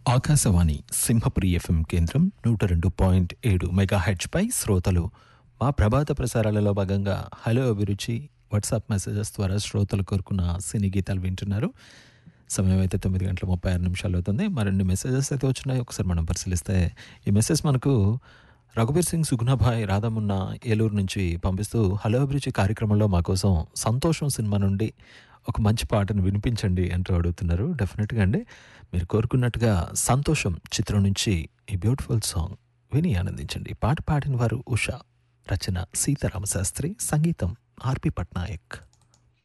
Akashvani Simhapuri FM కేంద్రం నూట రెండు పాయింట్ ఏడు మెగా పై శ్రోతలు మా ప్రభాత ప్రసారాలలో భాగంగా హలో అభిరుచి వాట్సాప్ మెసేజెస్ ద్వారా శ్రోతలు కోరుకున్న సినీ గీతాలు వింటున్నారు సమయం అయితే తొమ్మిది గంటల ముప్పై ఆరు నిమిషాలు అవుతుంది మరిన్ని మెసేజెస్ అయితే వచ్చినాయి ఒకసారి మనం పరిశీలిస్తే ఈ మెసేజ్ మనకు రఘుబీర్ సింగ్ సుగుణాభాయ్ రాధమున్న ఏలూరు నుంచి పంపిస్తూ హలో అభిరుచి కార్యక్రమంలో మా కోసం సంతోషం సినిమా నుండి ఒక మంచి పాటను వినిపించండి అంటూ అడుగుతున్నారు డెఫినెట్గా అండి మీరు కోరుకున్నట్టుగా సంతోషం చిత్రం నుంచి ఈ బ్యూటిఫుల్ సాంగ్ విని ఆనందించండి పాట పాడిన వారు ఉషా రచన సీతారామశాస్త్రి సంగీతం ఆర్పి పట్నాయక్